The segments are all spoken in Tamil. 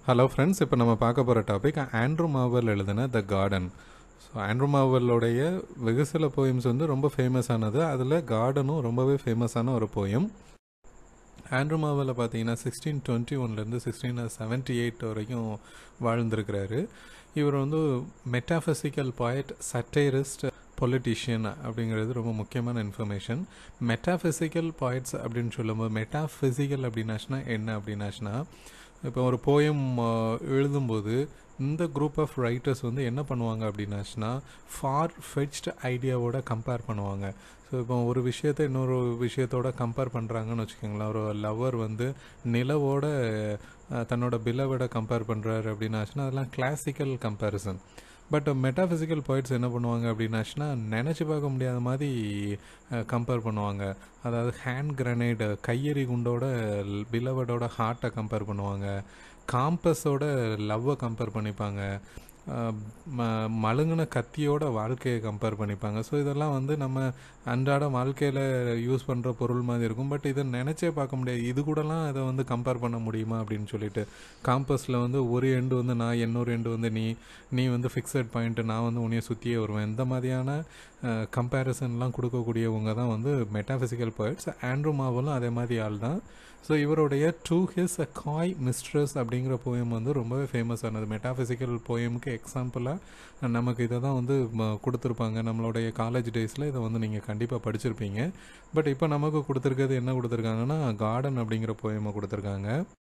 ஹலோ ஃப்ரெண்ட்ஸ் இப்போ நம்ம பார்க்க போகிற டாபிக் ஆண்ட்ரூ மாவல் எழுதின த கார்டன் ஸோ ஆண்ட்ரூ மாவலோடைய வெகு சில போயம்ஸ் வந்து ரொம்ப ஃபேமஸ் ஆனது அதில் கார்டனும் ரொம்பவே ஃபேமஸான ஒரு போயம் ஆண்ட்ரூ மாவலில் பார்த்தீங்கன்னா சிக்ஸ்டீன் டுவெண்ட்டி ஒன்லேருந்து சிக்ஸ்டீன் செவன்ட்டி எயிட் வரைக்கும் வாழ்ந்திருக்கிறாரு இவர் வந்து மெட்டாஃபிசிக்கல் பாய்ட் சட்டைரிஸ்ட் பொலிட்டிஷியன் அப்படிங்கிறது ரொம்ப முக்கியமான இன்ஃபர்மேஷன் மெட்டாஃபிசிக்கல் பாய்ட்ஸ் அப்படின்னு சொல்லும்போது மெட்டாஃபிசிக்கல் அப்படின்னாச்சுன்னா என்ன அப்படின்னாச்சுன்னா இப்போ ஒரு போயம் எழுதும்போது இந்த குரூப் ஆஃப் ரைட்டர்ஸ் வந்து என்ன பண்ணுவாங்க அப்படின்னாச்சுன்னா ஃபார் ஃபெச்ட் ஐடியாவோட கம்பேர் பண்ணுவாங்க ஸோ இப்போ ஒரு விஷயத்தை இன்னொரு விஷயத்தோட கம்பேர் பண்ணுறாங்கன்னு வச்சுக்கோங்களேன் ஒரு லவ்வர் வந்து நிலவோட அஹ், தன்னோட பிலவோட கம்பேர் பண்ணுறாரு அப்படின்னாச்சுன்னா அதெல்லாம் classical comparison but metaphysical points என்ன பண்ணுவாங்க அப்படின்னாச்சுன்னா நினச்சி பார்க்க முடியாத மாதிரி கம்பேர் பண்ணுவாங்க அதாவது ஹேண்ட் கிரனேட் கையெறி குண்டோட பிலவடோட ஹார்ட்டை கம்பேர் பண்ணுவாங்க காம்பஸோட லவ்வை கம்பேர் பண்ணிப்பாங்க அஹ் ம- மழுங்கின கத்தியோட வாழ்க்கையை கம்பேர் பண்ணிப்பாங்க ஸோ இதெல்லாம் வந்து நம்ம அன்றாட வாழ்க்கையில் யூஸ் பண்ணுற பொருள் மாதிரி இருக்கும் பட் இதை நினச்சே பார்க்க முடியாது இது கூடலாம் இதை வந்து கம்பேர் பண்ண முடியுமா அப்படின்னு சொல்லிட்டு காம்பஸில் வந்து ஒரு எண்டு வந்து நான் இன்னொரு எண்டு வந்து நீ நீ வந்து ஃபிக்ஸட் பாயிண்ட்டு நான் வந்து உன்னைய சுற்றியே வருவேன் இந்த மாதிரியான கம்பேரிசன்லாம் கொடுக்கக்கூடியவங்க தான் வந்து மெட்டாஃபிசிக்கல் poets ஆண்ட்ரூ மாவலும் அதே மாதிரி ஆள் தான் ஸோ இவருடைய டு ஹிஸ் அ காய் மிஸ்ட்ரஸ் அப்படிங்கிற போயம் வந்து ரொம்பவே ஃபேமஸ் ஆனது மெட்டாஃபிசிக்கல் போயமுக்கு எக்ஸாம்பிளாக நமக்கு இதை தான் வந்து ம- கொடுத்துருப்பாங்க நம்மளுடைய காலேஜ் டேஸில் இதை வந்து நீங்கள் கண்டிப்பாக படிச்சிருப்பீங்க பட் இப்போ நமக்கு கொடுத்துருக்கிறது என்ன கொடுத்துருக்காங்கன்னா கார்டன் அப்படிங்கிற போயமை கொடுத்துருக்காங்க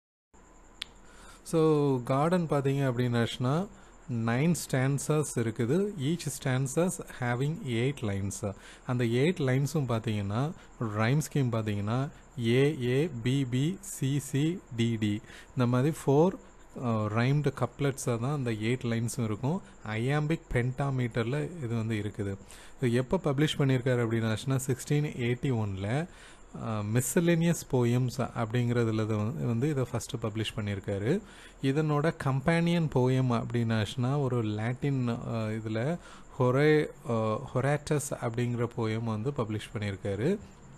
ஸோ கார்டன் பார்த்தீங்க அப்படின்னாச்சுன்னா நைன் ஸ்டான்சஸ் இருக்குது each stanzas having eight lines அந்த எயிட் லைன்ஸும் பார்த்தீங்கன்னா ரைம் ஸ்கீம் பார்த்தீங்கன்னா ஏஏ பிபி சிசி டிடி இந்த மாதிரி ஃபோர் ரைம்டு கப்லெட்ஸாக தான் அந்த எயிட் லைன்ஸும் இருக்கும் ஐயாம்பிக் பென்டாமீட்டரில் இது வந்து இருக்குது இது எப்போ பப்ளிஷ் பண்ணியிருக்காரு அப்படின்னாச்சுன்னா சிக்ஸ்டீன் எயிட்டி ஒனில் மிஸ்சலேனியஸ் போயம்ஸ் அப்படிங்கிறதுல இது வந்து வந்து இதை ஃபஸ்ட்டு பப்ளிஷ் பண்ணியிருக்காரு இதனோட கம்பேனியன் போயம் அப்படின்னாச்சுன்னா ஒரு லாட்டின் இதில் ஹொரே ஹொராட்டஸ் அப்படிங்கிற போயம் வந்து பப்ளிஷ் பண்ணியிருக்காரு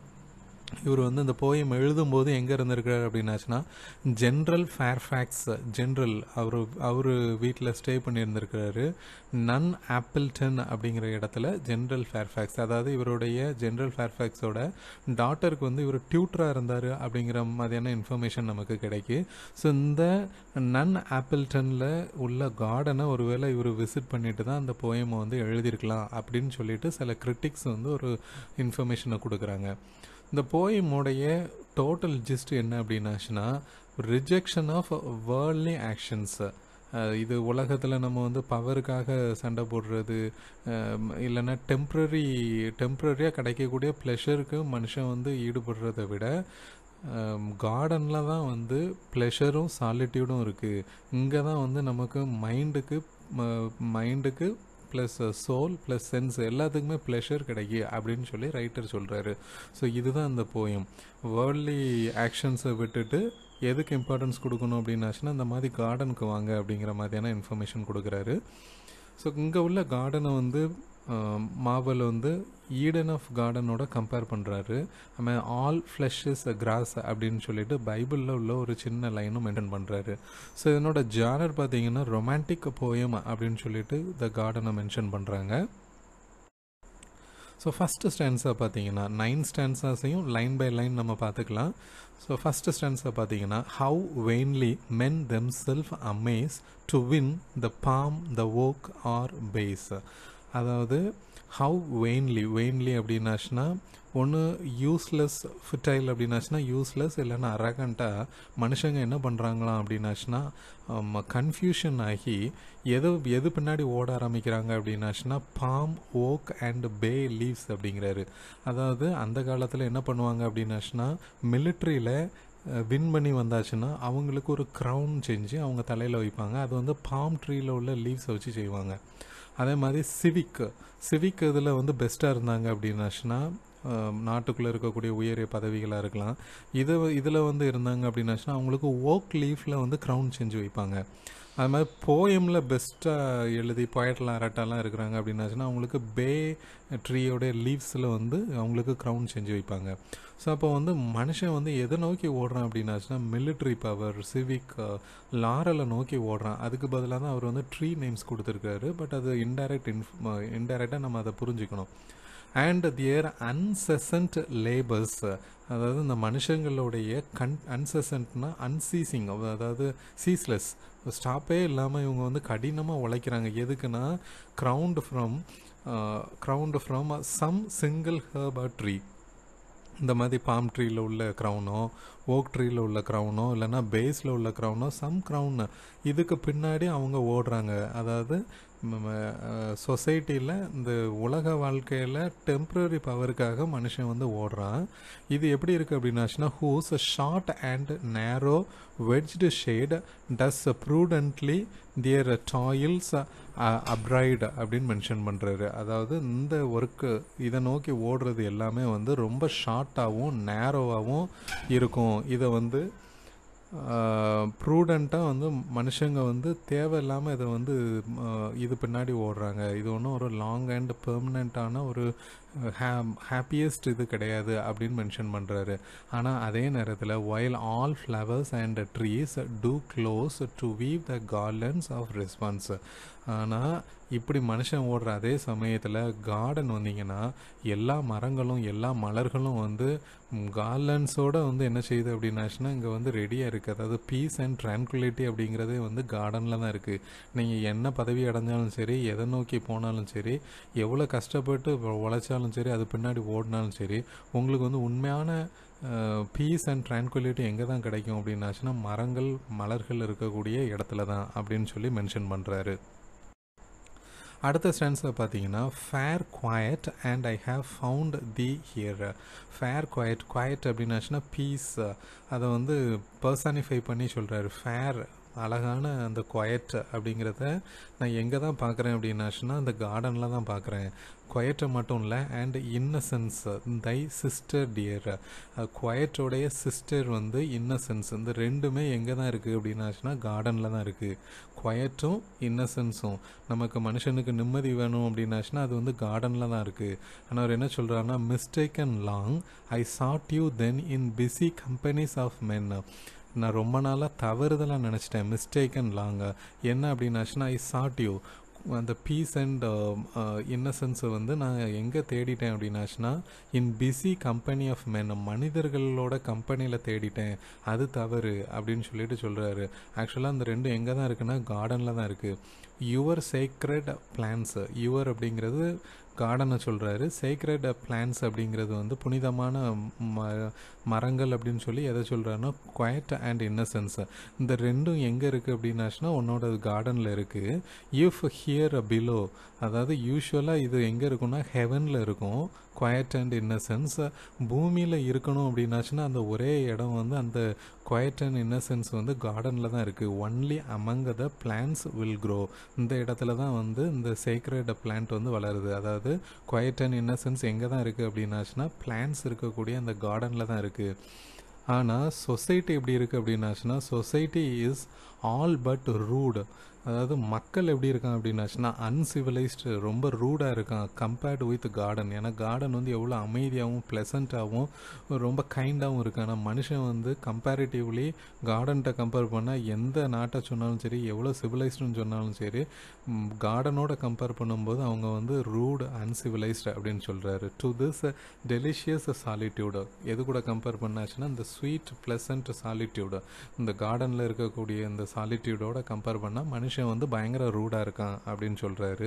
இவர் வந்து இந்த போயம் எழுதும்போது எங்கே இருந்திருக்கிறார் அப்படின்னாச்சுன்னா ஜென்ரல் ஃபேர்ஃபேக்ஸ் ஜென்ரல் அவர் அவர் வீட்டில் ஸ்டே பண்ணியிருந்திருக்கிறாரு நன் ஆப்பிள்டன் அப்படிங்கிற இடத்துல ஜென்ரல் ஃபேர்ஃபேக்ஸ் அதாவது இவருடைய ஜென்ரல் ஃபேர்ஃபேக்ஸோட டாட்டருக்கு வந்து இவர் டியூட்டராக இருந்தார் அப்படிங்கிற மாதிரியான இன்ஃபர்மேஷன் நமக்கு கிடைக்கு ஸோ இந்த நன் ஆப்பிள்டனில் உள்ள கார்டனை ஒருவேளை இவர் விசிட் பண்ணிட்டு தான் அந்த போயமை வந்து எழுதியிருக்கலாம் அப்படின்னு சொல்லிட்டு சில கிரிட்டிக்ஸ் வந்து ஒரு இன்ஃபர்மேஷனை கொடுக்குறாங்க இந்த போயமுடைய டோட்டல் ஜிஸ்ட் என்ன அப்படின்னாச்சுன்னா ரிஜெக்ஷன் ஆஃப் வேர்ல்ட்லி ஆக்ஷன்ஸ் இது உலகத்தில் நம்ம வந்து பவருக்காக சண்டை போடுறது அஹ், இல்லைன்னா டெம்ப்ரரி டெம்ப்ரரியாக கிடைக்கக்கூடிய ப்ளெஷருக்கு மனுஷன் வந்து ஈடுபடுறதை விட கார்டனில் தான் வந்து ப்ளெஷரும் சாலிட்யூடும் இருக்குது இங்கே தான் வந்து நமக்கு மைண்டுக்கு மைண்டுக்கு ப்ளஸ் சோல் ப்ளஸ் சென்ஸ் எல்லாத்துக்குமே ப்ளெஷர் கிடைக்கு அப்படின்னு சொல்லி ரைட்டர் சொல்கிறாரு ஸோ இதுதான் அந்த போயம் வேர்ல்ட்லி ஆக்ஷன்ஸை விட்டுட்டு எதுக்கு இம்பார்ட்டன்ஸ் கொடுக்கணும் அப்படின்னாச்சுன்னா இந்த மாதிரி கார்டனுக்கு வாங்க அப்படிங்கிற மாதிரியான இன்ஃபர்மேஷன் கொடுக்குறாரு ஸோ இங்கே உள்ள கார்டனை வந்து மாவல் வந்து ஈடன் ஆஃப் கார்டனோட கம்பேர் பண்ணுறாரு நம்ம ஆல் ஃப்ளஷ் இஸ் கிராஸ் அப்படின்னு சொல்லிட்டு பைபிளில் உள்ள ஒரு சின்ன லைனும் மெயின்டைன் பண்ணுறாரு ஸோ இதனோட ஜானர் பார்த்தீங்கன்னா ரொமான்டிக் போயம் அப்படின்னு சொல்லிட்டு த கார்டனை மென்ஷன் பண்ணுறாங்க ஸோ ஃபஸ்ட்டு ஸ்டான்ஸாக பார்த்தீங்கன்னா நைன் ஸ்டான்ஸாஸையும் லைன் பை லைன் நம்ம பார்த்துக்கலாம் ஸோ ஃபஸ்ட்டு ஸ்டான்ஸாக பார்த்தீங்கன்னா how vainly men themselves amaze to win the palm the oak or bays அதாவது ஹவு வெயின்லி வெயின்லி அப்படின்னாச்சுன்னா ஒன்று யூஸ்லெஸ் ஃபிட்டைல் அப்படின்னாச்சுன்னா யூஸ்லெஸ் இல்லைன்னா அரகண்ட்டாக மனுஷங்க என்ன பண்ணுறாங்களாம் அப்படின்னாச்சுன்னா கன்ஃபியூஷன் ஆகி எது எது பின்னாடி ஓட ஆரம்பிக்கிறாங்க அப்படின்னாச்சுன்னா palm oak and bay leaves அப்படிங்கிறாரு அதாவது அந்த காலத்தில் என்ன பண்ணுவாங்க அப்படின்னாச்சுன்னா மிலிட்ரியில் வின் பண்ணி வந்தாச்சுன்னா அவங்களுக்கு ஒரு க்ரௌன் செஞ்சு அவங்க தலையில் வைப்பாங்க அது வந்து பாம் ட்ரீயில் உள்ள லீவ்ஸை வச்சு செய்வாங்க அதே மாதிரி சிவிக் சிவிக் இதில் வந்து பெஸ்ட்டாக இருந்தாங்க அப்படின்னாச்சுன்னா நாட்டுக்குள்ளே இருக்கக்கூடிய உயரிய பதவிகளாக இருக்கலாம் இது இதில் வந்து இருந்தாங்க அப்படின்னாச்சுன்னா அவங்களுக்கு ஓக் லீஃபில் வந்து க்ரௌன் செஞ்சு வைப்பாங்க அது மாதிரி போயமில் பெஸ்ட்டாக எழுதி பொயட்லாம் அரட்டாலாம் இருக்கிறாங்க அப்படின்னாச்சுன்னா அவங்களுக்கு பே ட்ரீயோடைய லீவ்ஸில் வந்து அவங்களுக்கு க்ரௌன் செஞ்சு வைப்பாங்க ஸோ அப்போ வந்து மனுஷன் வந்து எதை நோக்கி ஓடுறான் அப்படின்னாச்சுன்னா மிலிட்ரி பவர் சிவிக் லாரலை நோக்கி ஓடுறான் அதுக்கு பதிலாக தான் அவர் வந்து ட்ரீ நேம்ஸ் கொடுத்துருக்காரு பட் அது இன்டைரக்ட் இன்ஃப் இன்டைரக்டாக நம்ம அதை புரிஞ்சுக்கணும் அண்ட் தியர் அன்செசன்ட் லேபர்ஸ் அதாவது இந்த மனுஷங்களுடைய கன் அன்செசன்ட்னா அன்சீசிங் அதாவது சீஸ்லெஸ் ஸ்டாப்பே இல்லாமல் இவங்க வந்து கடினமாக உழைக்கிறாங்க எதுக்குன்னா ground from ground from some single herb or tree இந்த மாதிரி பாம் ட்ரீயில் உள்ள க்ரௌனோ ஓக் ட்ரீயில் உள்ள க்ரௌனோ இல்லைன்னா பேஸில் உள்ள க்ரௌனோ சம் க்ரௌன் இதுக்கு பின்னாடி அவங்க ஓடுறாங்க அதாவது சொசைட்டியில் இந்த உலக வாழ்க்கையில் டெம்ப்ரரி பவருக்காக மனுஷன் வந்து ஓடுறான் இது எப்படி இருக்குது அப்படின்னாச்சுன்னா whose short and narrow verged shade does prudently their toils upbraid அப்படின்னு மென்ஷன் பண்ணுறாரு அதாவது இந்த ஒர்க்கு இதை நோக்கி ஓடுறது எல்லாமே வந்து ரொம்ப ஷார்ட்டாகவும் நேரோவாகவும் இருக்கும் இதை வந்து ப்ரூடண்ட்டாக வந்து மனுஷங்க வந்து தேவையில்லாமல் இதை வந்து இது பின்னாடி ஓடுறாங்க இது ஒன்றும் ஒரு லாங் அண்ட் பெர்மனண்ட்டான ஒரு ஹே ஹாப்பியஸ்ட் இது கிடையாது அப்படின்னு மென்ஷன் பண்ணுறாரு ஆனால் அதே நேரத்தில் while all flowers and trees do close to weave the garlands of response ஆனால் இப்படி மனுஷன் ஓடுற அதே சமயத்தில் கார்டன் வந்தீங்கன்னா எல்லா மரங்களும் எல்லா மலர்களும் வந்து கார்லன்ஸோடு வந்து என்ன செய்யுது அப்படின்னாச்சுன்னா இங்கே வந்து ரெடியாக இருக்குது அதாவது பீஸ் அண்ட் ட்ரான்குலிட்டி அப்படிங்கிறதே வந்து கார்டனில் தான் இருக்குது நீங்கள் என்ன பதவி அடைஞ்சாலும் சரி எதை நோக்கி போனாலும் சரி எவ்வளோ கஷ்டப்பட்டு உழைச்சாலும் சரி அது பின்னாடி ஓடினாலும் சரி உங்களுக்கு வந்து உண்மையான பீஸ் அண்ட் ட்ரான்குலிட்டி எங்கே தான் கிடைக்கும் அப்படின்னாச்சுன்னா மரங்கள் மலர்கள் இருக்கக்கூடிய இடத்துல தான் அப்படின்னு சொல்லி மென்ஷன் பண்ணுறாரு அடுத்த ஸ்டான்ஸில் பார்த்தீங்கன்னா fair quiet and I have found thee here fair quiet quiet அப்படின்னாச்சுன்னா பீஸ் அதை வந்து பர்சானிஃபை பண்ணி சொல்கிறாரு ஃபேர் அழகான அந்த குவயட் அப்படிங்கிறத நான் எங்கே தான் பார்க்குறேன் அப்படின்னாச்சுன்னா அந்த கார்டனில் தான் பார்க்குறேன் குவயட்டை மட்டும் இல்லை and innocence thy sister dear குவயட்டோடைய சிஸ்டர் வந்து இன்னசென்ஸ் இந்த ரெண்டுமே எங்கே தான் இருக்குது அப்படின்னாச்சுன்னா கார்டனில் தான் இருக்குது குவயட்டும் இன்னசென்ஸும் நமக்கு மனுஷனுக்கு நிம்மதி வேணும் அப்படின்னாச்சுன்னா அது வந்து கார்டனில் தான் இருக்குது ஆனால் அவர் என்ன சொல்கிறாருன்னா mistake and long I sought you then in busy companies of men நான் ரொம்ப நாளாக தவறுதலாக நினச்சிட்டேன் மிஸ்டேக் அண்ட் லாங்க என்ன அப்படின்னாச்சுன்னா ஐ சாட் யூ அந்த பீஸ் அண்ட் இன்னசென்ஸை வந்து நான் எங்கே தேடிட்டேன் அப்படின்னாச்சுன்னா in busy company of men மனிதர்களோட கம்பெனியில் தேடிட்டேன் அது தவறு அப்படின்னு சொல்லிட்டு சொல்கிறாரு ஆக்சுவலாக அந்த ரெண்டும் எங்கே தான் இருக்குன்னா கார்டனில் தான் இருக்குது யுவர் சேக்ரெட் பிளான்ஸ் யுவர் அப்படிங்கிறது கார்டனை சொல்கிறாரு சேக்ரெட் பிளான்ஸ் அப்படிங்கிறது வந்து புனிதமான ம மரங்கள் அப்படின்னு சொல்லி எதை சொல்கிறாருன்னா குவைட் அண்ட் இன்னசென்ஸ் இந்த ரெண்டும் எங்கே இருக்குது அப்படின்னாச்சுன்னா உன்னோட கார்டனில் இருக்குது இஃப் ஹியர் பிலோ அதாவது யூஸ்வலாக இது எங்கே இருக்குன்னா ஹெவனில் இருக்கும் குவைட் அண்ட் இன்னசென்ஸ் பூமியில் இருக்கணும் அப்படின்னாச்சுன்னா அந்த ஒரே இடம் வந்து அந்த குவைட் அண்ட் இன்னசென்ஸ் வந்து கார்டனில் தான் இருக்குது only among the plants will grow இந்த இடத்துல தான் வந்து இந்த சேக்ரெட் பிளான்ட் வந்து வளருது அதாவது குவைட் அண்ட் இன்னசென்ஸ் எங்கே தான் இருக்குது அப்படின்னாச்சுன்னா பிளான்ஸ் இருக்கக்கூடிய அந்த கார்டனில் தான் இருக்குது ஆனால் சொசைட்டி எப்படி இருக்குது அப்படின்னாச்சுன்னா society is all but rude அதாவது மக்கள் எப்படி இருக்கான் அப்படின்னாச்சுன்னா அன்சிவிலைஸ்டு ரொம்ப ரூடாக இருக்கான் கம்பேர்டு வித் கார்டன் ஏன்னா கார்டன் வந்து எவ்வளோ அமைதியாகவும் ப்ளசண்ட்டாகவும் ரொம்ப கைண்டாகவும் இருக்கு ஆனால் மனுஷன் வந்து கம்பேரிட்டிவ்லி கார்டன்கிட்ட கம்பேர் பண்ணால் எந்த நாட்டை சொன்னாலும் சரி எவ்வளோ சிவிலைஸ்டுன்னு சொன்னாலும் சரி கார்டனோட கம்பேர் பண்ணும்போது அவங்க வந்து ரூட் அன்சிவிலைஸ்டு அப்படின்னு சொல்கிறாரு டு திஸ் டெலிஷியஸ் சாலிட்யூடு எது கூட கம்பேர் பண்ணாச்சுன்னா இந்த ஸ்வீட் ப்ளசண்ட் சாலிட்யூடு இந்த கார்டனில் இருக்கக்கூடிய இந்த சாலிட்யூடோட கம்பேர் பண்ணால் மனுஷன் வந்து பயங்கர ரூடாக இருக்கான் அப்படின்னு சொல்கிறாரு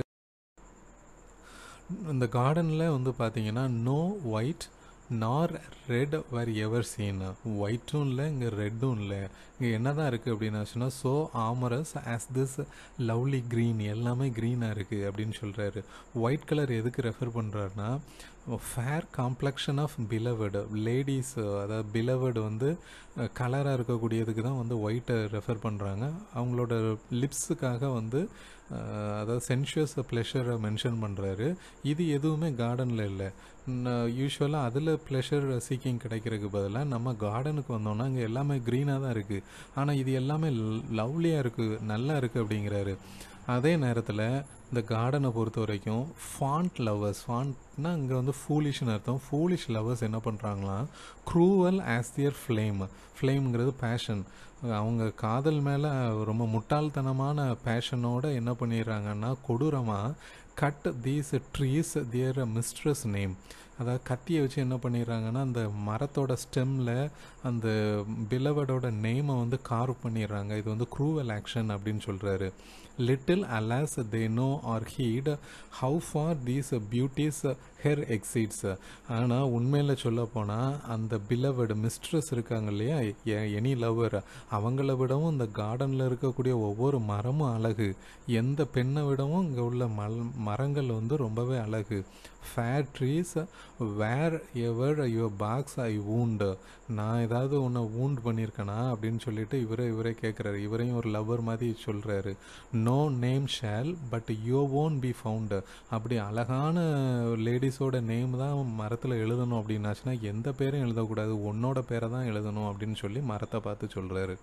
இந்த கார்டனில் வந்து பார்த்தீங்கன்னா no white nor red were ever seen ஒயிட்டும் இல்லை இங்கே ரெட்டும் இல்லை இங்கே என்ன தான் இருக்குது அப்படின்னாச்சுன்னா so amorous as this lovely green எல்லாமே க்ரீனாக இருக்குது அப்படின்னு சொல்கிறாரு ஒயிட் கலர் எதுக்கு ரெஃபர் பண்ணுறாருனா fair complexion of beloved ladies அதாவது பிலவர்டு வந்து கலராக இருக்கக்கூடியதுக்கு தான் வந்து ஒயிட்டை ரெஃபர் பண்ணுறாங்க அவங்களோட லிப்ஸுக்காக வந்து அஹ், அதாவது சென்ஷுவஸ் ப்ளெஷரை மென்ஷன் பண்ணுறாரு இது எதுவுமே கார்டனில் இல்லை யூஸ்வலாக அதில் ப்ளெஷர் சீக்கிங் கிடைக்கிறதுக்கு பதிலாக நம்ம கார்டனுக்கு வந்தோம்னா இங்கே எல்லாமே க்ரீனாக தான் இருக்குது ஆனால் இது எல்லாமே லவ்லியாக இருக்குது நல்லா இருக்குது அப்படிங்கிறாரு அதே நேரத்தில் இந்த கார்டனை பொறுத்த வரைக்கும் ஃபாண்ட் லவ்வர்ஸ் ஃபாண்ட்னா இங்கே வந்து ஃபூலிஷ்னு அர்த்தம் ஃபூலிஷ் லவ்வர்ஸ் என்ன பண்ணுறாங்களாம் க்ரூவல் ஆஸ் தியர் ஃப்ளேம் ஃப்ளேம்ங்கிறது பேஷன் அவங்க காதல் மேலே ரொம்ப முட்டாள்தனமான பேஷனோட என்ன பண்ணிடுறாங்கன்னா கொடூரமாக cut these trees their mistress name அதாவது கத்தியை வச்சு என்ன பண்ணிடுறாங்கன்னா அந்த மரத்தோட ஸ்டெம்மில் அந்த பிலவடோட நேமை வந்து கார்வ் பண்ணிடுறாங்க இது வந்து க்ரூவல் ஆக்ஷன் அப்படின்னு சொல்கிறாரு little alas they know or heed how far these beauties hers exceeds ஆனால் உண்மையில் சொல்ல போனால் அந்த பிலவட் மிஸ்ட்ரஸ் இருக்காங்க இல்லையா எனி லவர் அவங்கள விடவும் இந்த கார்டனில் இருக்கக்கூடிய ஒவ்வொரு மரமும் அழகு எந்த பெண்ணை விடவும் இங்கே உள்ள மல் மரங்கள் வந்து ரொம்பவே அழகு fair trees wherever your barks I wound நான் ஏதாவது உன்னை வூண்ட் பண்ணியிருக்கேனா அப்படின்னு சொல்லிட்டு இவரே இவரே கேட்குறாரு இவரையும் ஒரு லவ்வர் மாதிரி சொல்கிறாரு no name shall but you own be found அப்படி அழகான லேடிஸோட நேம் தான் மரத்தில் எழுதணும் அப்படின்னாச்சுன்னா எந்த பேரும் எழுதக்கூடாது உன்னோட பேரை தான் எழுதணும் அப்படின்னு சொல்லி மரத்தை பார்த்து சொல்கிறாரு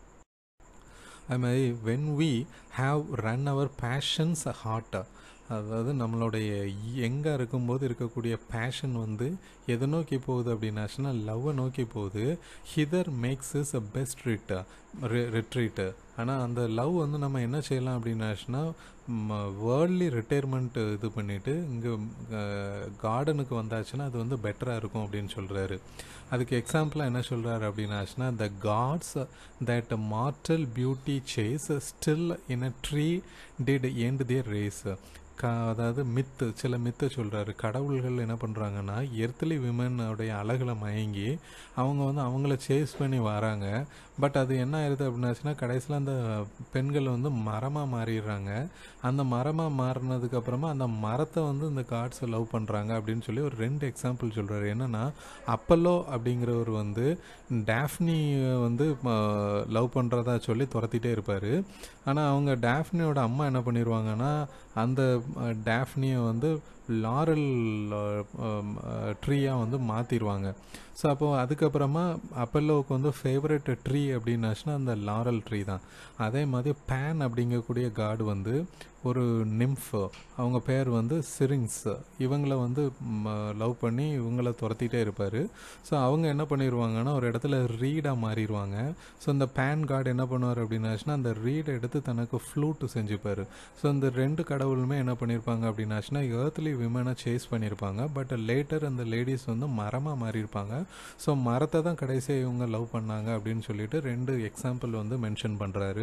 அது மாதிரி when we have run our passions heart அதாவது நம்மளுடைய எங்கே இருக்கும்போது இருக்கக்கூடிய பேஷன் வந்து எதை நோக்கி போகுது அப்படின்னாச்சுன்னா லவ்வை நோக்கி போகுது hither makes is a best ரிட் ரிட்ரீட்டு ஆனால் அந்த லவ் வந்து நம்ம என்ன செய்யலாம் அப்படின்னாச்சுன்னா வேர்ல்ட்லி ரிட்டையர்மெண்ட் இது பண்ணிவிட்டு இங்கே கார்டனுக்கு வந்தாச்சுன்னா அது வந்து பெட்டராக இருக்கும் அப்படின்னு சொல்கிறாரு அதுக்கு எக்ஸாம்பிளாக என்ன சொல்கிறாரு அப்படின்னாச்சுன்னா the gods that mortal beauty chase still in a tree did end their race க அதாவது மித்து சில மித்தை சொல்கிறாரு கடவுள்கள் என்ன பண்ணுறாங்கன்னா எர்த்லி விமனோடைய அழகில் மயங்கி அவங்க வந்து அவங்கள சேஸ் பண்ணி வராங்க பட் அது என்ன ஆயிடுது அப்படின்னாச்சுன்னா கடைசியில் அந்த பெண்கள் வந்து மரமாக மாறிடுறாங்க அந்த மரமாக மாறினதுக்கப்புறமா அந்த மரத்தை வந்து இந்த காட்ஸை லவ் பண்ணுறாங்க அப்படின்னு சொல்லி ஒரு ரெண்டு எக்ஸாம்பிள் சொல்கிறாரு என்னென்னா அப்பல்லோ அப்படிங்கிறவர் வந்து டேஃப்னி வந்து லவ் பண்ணுறதா சொல்லி துரத்திட்டே இருப்பார் ஆனால் அவங்க டேஃப்னியோட அம்மா என்ன பண்ணிடுவாங்கன்னா அந்த டேஃப்னியை வந்து லாரல் ட்ரீயாக வந்து மாற்றிடுவாங்க ஸோ அப்போது அதுக்கப்புறமா அப்பல்லோவுக்கு வந்து ஃபேவரட் ட்ரீ அப்படின்னாச்சுன்னா அந்த லாரல் ட்ரீ தான் அதே மாதிரி பேன் அப்படிங்கக்கூடிய காடு வந்து ஒரு நிம்ஃப் அவங்க பேர் வந்து சிரிங்ஸ் இவங்கள வந்து லவ் பண்ணி இவங்கள துரத்திட்டே இருப்பார் ஸோ அவங்க என்ன பண்ணிடுவாங்கன்னா ஒரு இடத்துல ரீடாக மாறிடுவாங்க ஸோ இந்த பேன் கார்டு என்ன பண்ணுவார் அப்படின்னாச்சுன்னா அந்த ரீடை எடுத்து தனக்கு ஃப்ளூட்டு செஞ்சுப்பார் ஸோ இந்த ரெண்டு கடவுளுமே என்ன பண்ணியிருப்பாங்க அப்படின்னாச்சுன்னா ஏர்த்லி விமனை சேஸ் பண்ணியிருப்பாங்க பட் லேட்டர் அந்த லேடிஸ் வந்து மரமாக மாறியிருப்பாங்க ஸோ மரத்தை தான் கடைசியாக இவங்க லவ் பண்ணாங்க அப்படின்னு சொல்லிட்டு ரெண்டு எக்ஸாம்பிள் வந்து மென்ஷன் பண்ணுறாரு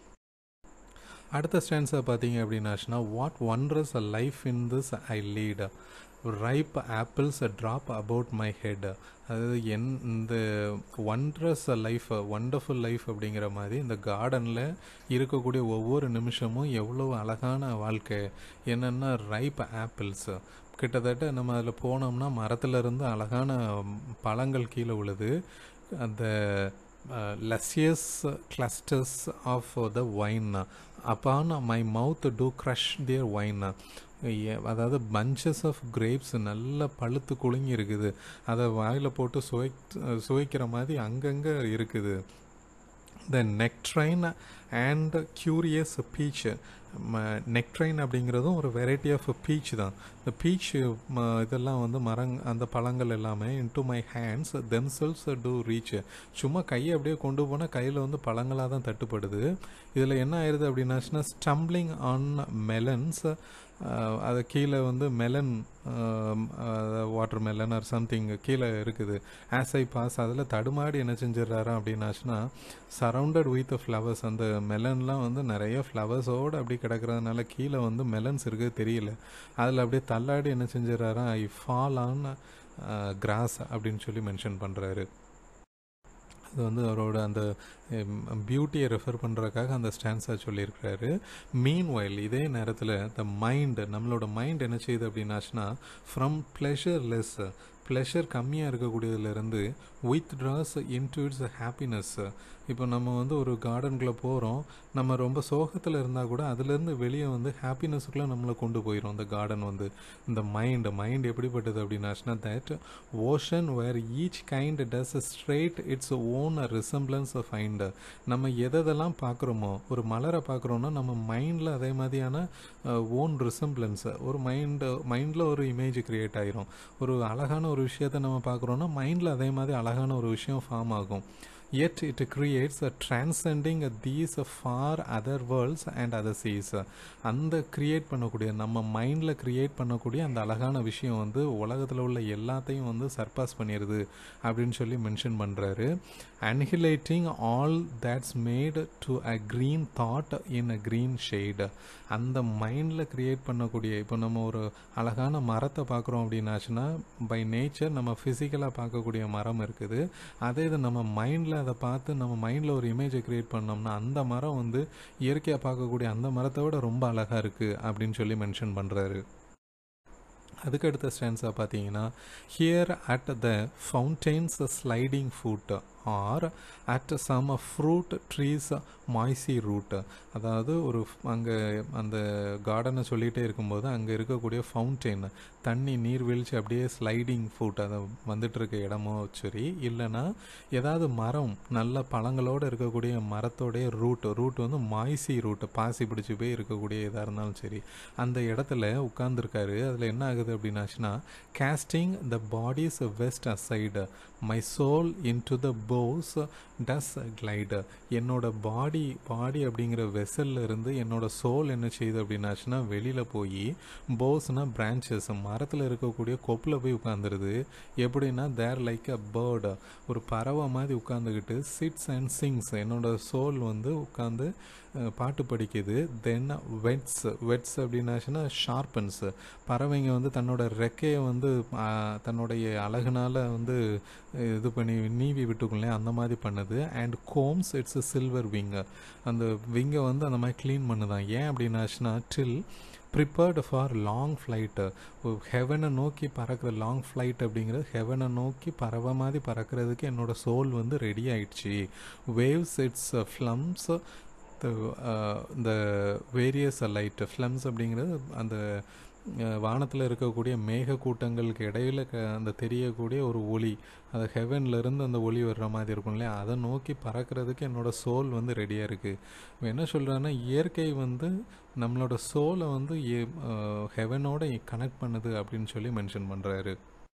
அடுத்த ஸ்டான்ஸை பார்த்தீங்க அப்படின்னாச்சுன்னா what wondrous a life in this I lead ripe apples drop about my head அதாவது என் இந்த ஒன்ட்ரஸ் லைஃப் ஒண்டர்ஃபுல் லைஃப் அப்படிங்கிற மாதிரி இந்த கார்டனில் இருக்கக்கூடிய ஒவ்வொரு நிமிஷமும் எவ்வளோ அழகான வாழ்க்கை என்னென்னா ரைப் ஆப்பிள்ஸ் கிட்டத்தட்ட நம்ம அதில் போனோம்னா மரத்துலேருந்து அழகான பழங்கள் கீழே விழுது அந்த luscious clusters of the vine upon my mouth do crush their wine அதாவது பஞ்சஸ் ஆஃப் கிரேப்ஸ் நல்லா பழுத்து குலுங்கி இருக்குது அதை வாயில் போட்டு சுவை சுவைக்கிற மாதிரி அங்கங்கே இருக்குது the nectarine and curious peach nectarine அப்படிங்கிறதும் ஒரு வெரைட்டி ஆஃப் பீச் தான் இந்த பீச் இதெல்லாம் வந்து மரங் அந்த பழங்கள் எல்லாமே into my hands themselves do reach சும்மா கையை அப்படியே கொண்டு போனால் கையில் வந்து பழங்களாக தான் தட்டுப்படுது இதில் என்ன ஆயிடுது அப்படின்னாச்சுன்னா ஸ்டம்பிளிங் ஆன் மெலன்ஸ் அது கீழே வந்து melon water melon or something கீழே இருக்குது ஆஸ் ஐ பாஸ் அதில் தடுமாடி என்ன செஞ்சிடறாரு அப்படின்னாச்சுன்னா சரவுண்டட் வித் ஃப்ளவர்ஸ் அந்த மெலன்லாம் வந்து நிறைய ஃப்ளவர்ஸோடு அப்படி கிடக்கிறதுனால கீழே வந்து மெலன்ஸ் இருக்குது தெரியல அதில் அப்படியே தள்ளாடி என்ன செஞ்சிடறாரு ஐ ஃபால் ஆன் கிராஸ் அப்படின்னு சொல்லி மென்ஷன் பண்ணுறாரு அது வந்து அவரோட அந்த பியூட்டியை ரெஃபர் பண்ணுறதுக்காக அந்த ஸ்டான்ஸாக சொல்லியிருக்கிறாரு மீன் வயல் இதே நேரத்தில் த மைண்ட் நம்மளோட மைண்ட் என்ன செய்யுது அப்படின்னாச்சுன்னா ஃப்ரம் ப்ளெஷர்லெஸ் ப்ளெஷர் கம்மியாக இருக்கக்கூடியதுலேருந்து withdraws into its happiness இப்போ நம்ம வந்து ஒரு கார்டனுக்குள்ளே போகிறோம் நம்ம ரொம்ப சோகத்தில் இருந்தால் கூட அதுலேருந்து வெளியே வந்து ஹாப்பினஸுக்குள்ளே நம்மளை கொண்டு போயிடும் அந்த கார்டன் வந்து இந்த மைண்ட் மைண்ட் எப்படிப்பட்டது அப்படின்னாச்சுன்னா that ocean where each kind does straight its own resemblance find நம்ம எதெல்லாம் பார்க்குறோமோ ஒரு மலரை பார்க்குறோன்னா நம்ம மைண்டில் அதே மாதிரியான ஓன் ரிசம்பிளன்ஸ் ஒரு மைண்டு மைண்டில் ஒரு இமேஜ் க்ரியேட் ஆயிரும் ஒரு அழகான ஒரு விஷயத்த நம்ம பார்க்குறோன்னா மைண்டில் அதே மாதிரி அழகான ஒரு விஷயம் ஃபார்ம் ஆகும் yet it creates a transcending these far other worlds and other seas அந்த கிரியேட் பண்ணக்கூடிய நம்ம மைண்டில் கிரியேட் பண்ணக்கூடிய அந்த அழகான விஷயம் வந்து உலகத்தில் உள்ள எல்லாத்தையும் வந்து சர்பாஸ் பண்ணிடுது அப்படின்னு சொல்லி மென்ஷன் பண்ணுறாரு annihilating all that's made to a green thought in a green shade அந்த மைண்டில் கிரியேட் பண்ணக்கூடிய இப்போ நம்ம ஒரு அழகான மரத்தை பார்க்குறோம் அப்படின்னாச்சுன்னா பை நேச்சர் நம்ம ஃபிசிக்கலாக பார்க்கக்கூடிய மரம் இருக்குது அதே இது நம்ம மைண்டில் அதை பார்த்து நம்ம மைண்டில் ஒரு இமேஜை க்ரியேட் பண்ணோம்னா அந்த மரம் வந்து இயற்கையாக பார்க்கக்கூடிய அந்த மரத்தை விட ரொம்ப அழகாக இருக்குது அப்படின்னு சொல்லி மென்ஷன் பண்ணுறாரு அதுக்கு அடுத்த ஸ்டான்ஸாக பார்த்தீங்கன்னா here at the fountain's sliding foot or at some fruit tree's mossy root அதாவது ஒரு அங்கே அந்த கார்டனை சொல்லிகிட்டே இருக்கும்போது அங்கே இருக்கக்கூடிய ஃபவுண்டெயின் தண்ணி நீர்வீழ்ச்சி அப்படியே ஸ்லைடிங் ஃபுட் அதை வந்துட்டு இருக்க இடமோ சரி இல்லைன்னா ஏதாவது மரம் நல்ல பழங்களோடு இருக்கக்கூடிய மரத்தோடைய ரூட் ரூட் வந்து மாய்சி ரூட் பாசி பிடிச்சி போய் இருக்கக்கூடிய எதாக இருந்தாலும் சரி அந்த இடத்துல உட்கார்ந்துருக்காரு அதில் என்ன ஆகுது அப்படின்னாச்சுன்னா casting the body's west aside my soul into the bows does glide என்னோட பாடி பாடி அப்படிங்கிற வெசல்ல இருந்து என்னோட சோல் என்ன செய்யுது அப்படின்னாச்சுன்னா வெளியில் போய் போஸ்னா பிரான்ச்சஸ் மரத்தில் இருக்கக்கூடிய கொப்பில் போய் உட்காந்துருது எப்படின்னா தேர் லைக் அ பேர்டு ஒரு பறவை மாதிரி உட்காந்துக்கிட்டு சிட்ஸ் அண்ட் சிங்ஸ் என்னோட சோல் வந்து உட்காந்து பாட்டு படிக்குது தென் வெட்ஸ் வெட்ஸ் அப்படின்னாச்சுன்னா ஷார்பன்ஸ் பறவைங்க வந்து தன்னோட ரெக்கையை வந்து தன்னுடைய அழகுனால வந்து இது பண்ணி நீவி விட்டுக்குள்ளே அந்த மாதிரி பண்ணுது and combs its silver wing அந்த விங்கை வந்து அந்த மாதிரி க்ளீன் பண்ணுதான் ஏன் அப்படின்னாச்சுன்னா till prepared for long flight ஹெவனை நோக்கி பறக்கிற லாங் ஃப்ளைட் அப்படிங்கிறது ஹெவனை நோக்கி பறவை மாதிரி பறக்கிறதுக்கு என்னோடய சோல் வந்து ரெடி ஆயிடுச்சு வேவ்ஸ் இட்ஸ் ஃப்ளம்ஸ் இந்த வேரியஸ் லைட் ஃப்ளம்ஸ் அப்படிங்கிறது அந்த வானத்தில் இருக்கக்கூடிய மேக கூட்டங்களுக்கு இடையில க அந்த தெரியக்கூடிய ஒரு ஒளி அது ஹெவன்லேருந்து அந்த ஒளி வர்ற மாதிரி இருக்கும் இல்லையா அதை நோக்கி பறக்கிறதுக்கு என்னோடய சோல் வந்து ரெடியாக இருக்குது என்ன சொல்கிறேன்னா இயற்கை வந்து நம்மளோட சோலை வந்து ஹெவனோட கனெக்ட் பண்ணுது அப்படின்னு சொல்லி மென்ஷன் பண்ணுறாரு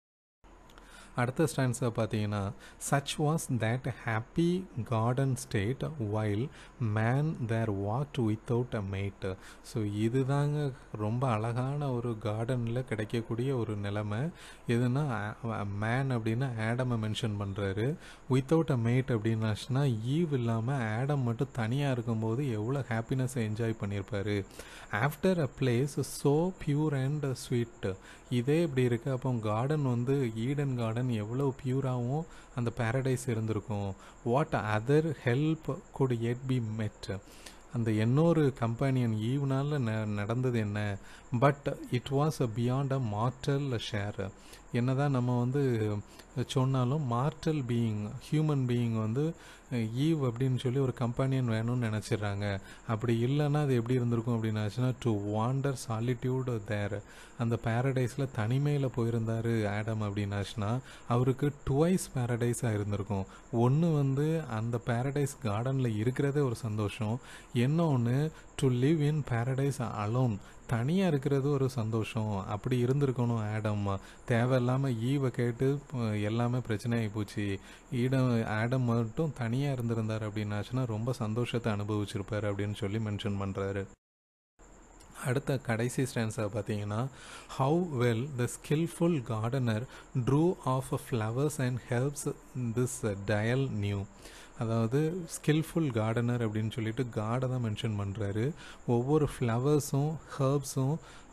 அடுத்த ஸ்டான்ஸை பார்த்தீங்கன்னா such was that happy garden state while man there walked without a mate so இதுதாங்க ரொம்ப அழகான ஒரு கார்டனில் கிடைக்கக்கூடிய ஒரு நிலைமை எதுனா மேன் அப்படின்னா ஆடமை மென்ஷன் பண்ணுறாரு வித்தவுட் அ மேட் அப்படின்னாச்சுன்னா ஈவ் இல்லாமல் ஆடம் மட்டும் தனியாக இருக்கும்போது எவ்வளோ ஹாப்பினஸை என்ஜாய் பண்ணியிருப்பாரு after a place so pure and sweet இதே இப்படி இருக்குது அப்போ கார்டன் வந்து ஈடன் கார்டன் எவ்வளோ பியூராகவும் அந்த பேரடைஸ் இருந்திருக்கும் what other help could yet be meet அந்த இன்னொரு கம்பெனியன் ஈவ்னால் ந நடந்தது என்ன but it was a beyond a mortal share என்னதான் நம்ம வந்து சொன்னாலும் மார்டல் பீயிங் ஹியூமன் பீயிங் வந்து ஈவ் அப்படின்னு சொல்லி ஒரு கம்பெனியன் வேணும்னு நினச்சிடுறாங்க அப்படி இல்லைன்னா அது எப்படி இருந்திருக்கும் அப்படின்னாச்சுன்னா டு வாண்டர் சாலிட்யூட் தேர் அந்த பேரடைஸில் தனிமையில் போயிருந்தார் ஆடம் அப்படின்னாச்சுன்னா அவருக்கு டுவைஸ் பேரடைஸாக இருந்திருக்கும் ஒன்று வந்து அந்த பேரடைஸ் கார்டனில் இருக்கிறதே ஒரு சந்தோஷம் இன்னொன்று to live in paradise alone தனியாக இருக்கிறது ஒரு சந்தோஷம் அப்படி இருந்திருக்கணும் ஆடம் தேவையில்லாமல் ஈவை கேட்டு எல்லாமே பிரச்சனை ஆகி போச்சு ஈடம் ஆடம் மட்டும் தனியாக இருந்திருந்தார் அப்படின்னாச்சுன்னா ரொம்ப சந்தோஷத்தை அனுபவிச்சிருப்பார் அப்படின்னு சொல்லி மென்ஷன் பண்ணுறாரு அடுத்த கடைசி ஸ்டான்ஸாக பார்த்தீங்கன்னா how well the skilful gardener drew of flowers and herbs this dial new அதாவது ஸ்கில்ஃபுல் கார்டனர் அப்படின்னு சொல்லிட்டு காடை தான் மென்ஷன் பண்ணுறாரு ஒவ்வொரு ஃப்ளவர்ஸும் ஹர்ப்ஸும்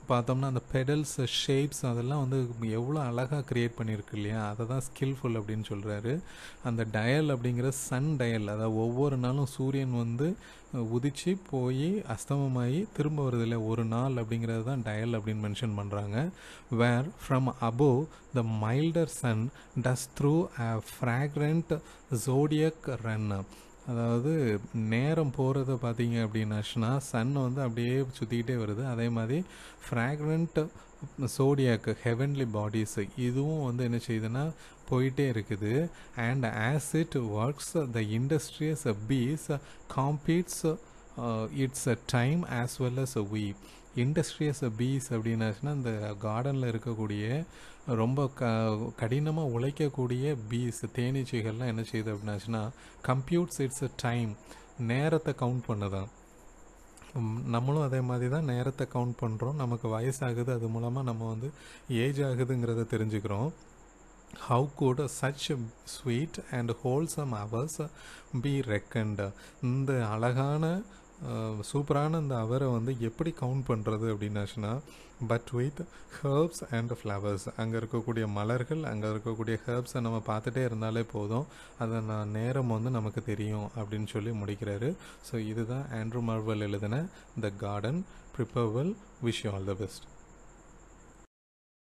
பார்த்தோம்னா அந்த பெடல்ஸ் ஷேப்ஸ் அதெல்லாம் வந்து எவ்வளோ அழகாக க்ரியேட் பண்ணியிருக்கு இல்லையா அதை தான் ஸ்கில்ஃபுல் அப்படின்னு சொல்கிறாரு அந்த டயல் அப்படிங்கிற சன் டயல் அதாவது ஒவ்வொரு நாளும் சூரியன் வந்து உதிச்சு போய் அஸ்தமமாகி திரும்ப வருது இல்லை ஒரு நாள் அப்படிங்கிறது தான் டயல் அப்படின்னு மென்ஷன் பண்ணுறாங்க where from above the milder sun does through a fragrant zodiac run அதாவது நேரம் போகிறத பார்த்தீங்க அப்படின்னாச்சுன்னா சன் வந்து அப்படியே சுற்றிக்கிட்டே வருது அதே மாதிரி ஃப்ராக்ரண்ட் சோடியாக்கு ஹெவன்லி பாடிஸ் இதுவும் வந்து என்ன செய்யுதுன்னா போயிட்டே இருக்குது and as it works the industrious bees computes its a time as well as a we industrious piece அப்படின்னாச்சுன்னா இந்த கார்டனில் இருக்கக்கூடிய ரொம்ப க கடினமாக உழைக்கக்கூடிய பீஸ் தேனீச்சைகள்லாம் என்ன செய்யுது அப்படின்னாச்சுன்னா கம்ப்யூட்ஸ் இட்ஸ் அ டைம் நேரத்தை கவுண்ட் பண்ணுதான் நம்மளும் அதே மாதிரி தான் நேரத்தை கவுண்ட் பண்ணுறோம் நமக்கு வயசாகுது அது மூலமாக நம்ம வந்து ஏஜ் ஆகுதுங்கிறத தெரிஞ்சுக்கிறோம் how could such sweet and wholesome hours be reckoned இந்த அழகான சூப்பரான இந்த அவரை வந்து எப்படி கவுண்ட் பண்ணுறது அப்படின்னாச்சுன்னா but with herbs and flowers அங்கே இருக்கக்கூடிய மலர்கள் அங்கே இருக்கக்கூடிய ஹர்ப்ஸை நம்ம பார்த்துட்டே இருந்தாலே போதும் அதை நான் நேரம் வந்து நமக்கு தெரியும் அப்படின்னு சொல்லி முடிக்கிறாரு ஸோ இதுதான் ஆண்ட்ரூ மார்வல் எழுதின த கார்டன் ப்ரிப்பர்வல் விஷ் ஆல் த பெஸ்ட்